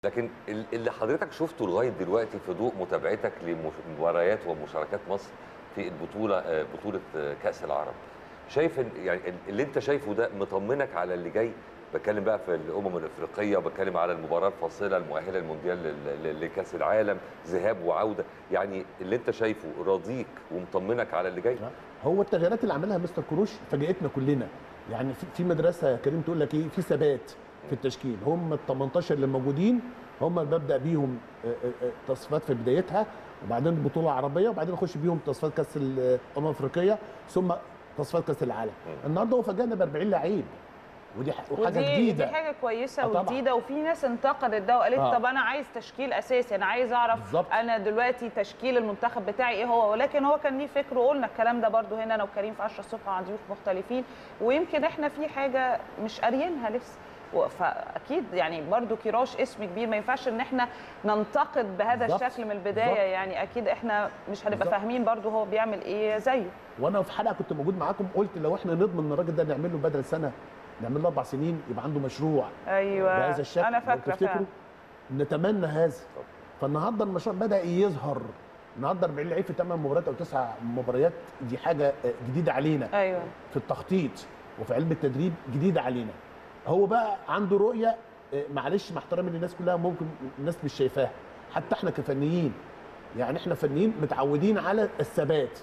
لكن ال- اللي حضرتك شفته لغايه دلوقتي في ضوء متابعتك لمباريات ومشاركات مصر في البطوله آه، بطوله آه، كاس العرب شايف إن- يعني اللي انت شايفه ده مطمنك على اللي جاي بتكلم بقى في الامم الافريقيه وبتكلم على المباراه الفاصله المؤهله للمونديال لل- لل- لكاس العالم ذهاب وعوده يعني اللي انت شايفه راضيك ومطمنك على اللي جاي هو التغييرات اللي عملها مستر كروش فاجئتنا كلنا يعني في- في مدرسه يا كريم تقول لك ايه في ثبات في التشكيل هم ال 18 اللي موجودين هم اللي ببدا بيهم آه، آه، آه، تصفيات في بدايتها وبعدين بطوله عربيه وبعدين اخش بيهم تصفيات كاس الامم الافريقيه ثم تصفيات كاس العالم النهارده هو فاجئنا ب 40 لعيب ودي ح- وحاجه ودي جديده دي حاجه كويسه آه طبعاً. وجديده وفي ناس انتقدت ده وقالت آه. طب انا عايز تشكيل اساسي انا عايز اعرف بالظبط. انا دلوقتي تشكيل المنتخب بتاعي ايه هو ولكن هو كان ليه فكر وقلنا الكلام ده برضو هنا انا وكريم في 10 الصبح مع ضيوف مختلفين ويمكن احنا في حاجه مش قاريينها لسه و- فاكيد يعني برضو كيروش اسم كبير ما ينفعش ان احنا ننتقد بهذا بالظبط. الشكل من البدايه بالظبط. يعني اكيد احنا مش هنبقى بالظبط. فاهمين برضو هو بيعمل ايه زيه وانا في حلقه كنت موجود معاكم قلت لو احنا نضمن ان الراجل ده نعمل له بدل سنه نعمل له اربع سنين يبقى عنده مشروع ايوه بهذا الشكل انا لو فاكره تفتكروا فعلا نتمنى هذا فالنهارده المشروع بدا يظهر النهارده 40 لعيب في 8 مباريات او 9 مباريات دي حاجه آه، جديده علينا ايوه في التخطيط وفي علم التدريب جديده علينا هو بقى عنده رؤيه آه، معلش مع احترامي للناس كلها ممكن الناس مش شايفاها حتى احنا كفنيين يعني احنا فنيين متعودين على الثبات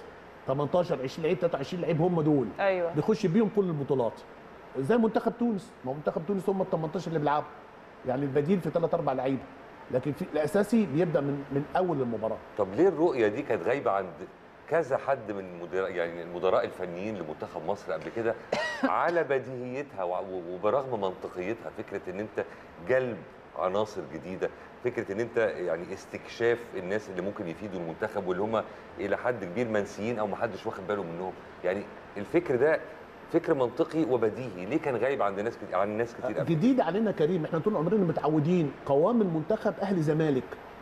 18 20 لعيب 23 لعيب هم دول ايوه بيخش بيهم كل البطولات زي منتخب تونس ما هو منتخب تونس هم ال 18 اللي بيلعبوا يعني البديل في ثلاث اربع لعيبه لكن في الاساسي بيبدا من من اول المباراه طب ليه الرؤيه دي كانت غايبه عند كذا حد من المدراء يعني المدراء الفنيين لمنتخب مصر قبل كده على بديهيتها وع- و- وبرغم منطقيتها فكره ان انت جلب عناصر جديده فكره ان انت يعني استكشاف الناس اللي ممكن يفيدوا المنتخب واللي هم الى حد كبير منسيين او ما حدش واخد باله منهم يعني الفكر ده فكر منطقي وبديهي ليه كان غايب عند ناس كتير عن ناس كتير قبل جديد علينا كريم احنا طول عمرنا متعودين قوام المنتخب اهلي زمالك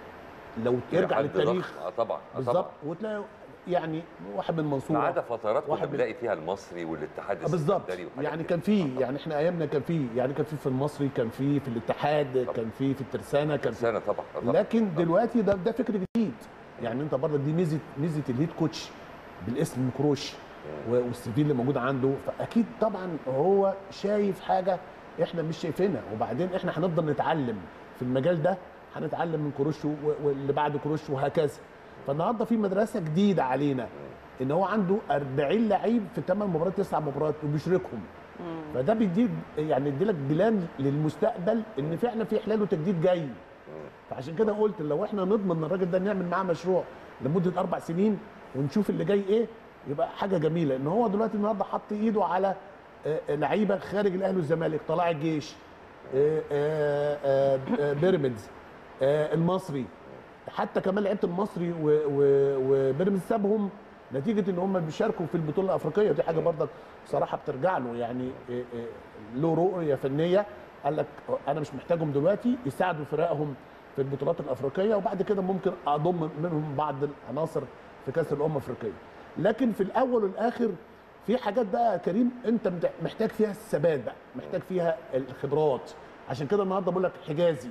لو ترجع حد للتاريخ ضخم. اه طبعا آه بالظبط طبعا وتلاقي يعني واحد من المنصوره ما عدا فترات كنا واحد من- بنلاقي فيها المصري والاتحاد آه بالظبط السكندري وحاجات يعني كده. كان آه في طبعاً. يعني احنا ايامنا كان في يعني كان في في المصري كان في في الاتحاد طبعاً. كان في في الترسانه كان في سنه طبعا آه طبعاً. لكن طبعاً. دلوقتي ده ده فكر جديد يعني انت برضه دي ميزه ميزه الهيد كوتش بالاسم كروش و- والسي في اللي موجود عنده فاكيد طبعا هو شايف حاجه احنا مش شايفينها وبعدين احنا هنفضل نتعلم في المجال ده هنتعلم من كروش و- واللي بعد كروش وهكذا فالنهارده في مدرسه جديده علينا ان هو عنده 40 لعيب في 8 مباريات 9 مباريات وبيشركهم فده بيديك يعني يديلك بلان للمستقبل ان فعلا في احلال وتجديد جاي فعشان كده قلت لو احنا نضمن ان الراجل ده نعمل معاه مشروع لمده اربع سنين ونشوف اللي جاي ايه يبقى حاجه جميله ان هو دلوقتي النهارده حط ايده على آه، آه، لعيبه خارج الاهلي والزمالك طلائع الجيش آه، آه، آه، آه، بيراميدز آه، المصري حتى كمان لعيبه المصري و- و- وبيراميدز سابهم نتيجه ان هم بيشاركوا في البطوله الافريقيه ودي حاجه برضك بصراحه بترجع له يعني آه، آه، له رؤيه فنيه قال لك انا مش محتاجهم دلوقتي يساعدوا فرقهم في البطولات الافريقيه وبعد كده ممكن اضم منهم بعض العناصر في كاس الامم الافريقيه لكن في الاول والاخر في حاجات بقى يا كريم انت مت- محتاج فيها الثبات بقى محتاج فيها الخبرات عشان كده النهارده بقول لك حجازي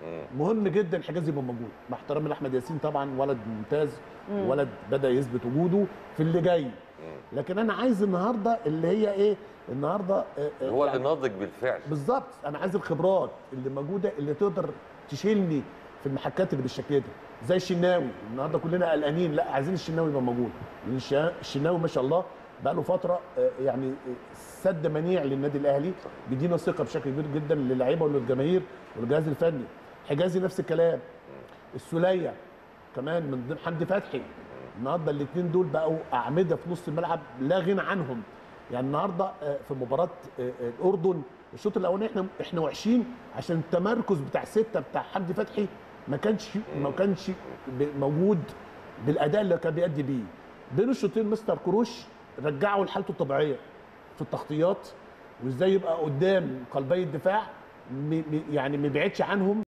مهم جدا حجازي يبقى موجود مع احترامي لاحمد ياسين طبعا ولد ممتاز ولد بدا يثبت وجوده في اللي جاي لكن انا عايز النهارده اللي هي ايه النهارده آه، آه، هو يعني اللي ناضج بالفعل بالظبط انا عايز الخبرات اللي موجوده اللي تقدر تشيلني في المحكات اللي بالشكل ده زي الشناوي النهارده كلنا قلقانين لا عايزين الشناوي يبقى موجود لان الش- الشناوي ما شاء الله بقى له فتره آه، يعني آه، سد منيع للنادي الاهلي بيدينا ثقه بشكل كبير جدا للعيبه وللجماهير والجهاز الفني حجازي نفس الكلام السوليه كمان من ضمن حمدي فتحي النهارده الاثنين دول بقوا اعمده في نص الملعب لا غنى عنهم يعني النهارده آه، في مباراه آه، آه، الاردن الشوط الاولاني احنا احنا وحشين عشان التمركز بتاع سته بتاع حمدي فتحي ما كانش ما كانش ب- موجود بالاداء اللي كان بيأدي بيه بين الشوطين مستر كروش رجعه لحالته الطبيعيه في التغطيات وازاي يبقى قدام قلبي الدفاع م- م- يعني ما يبعدش عنهم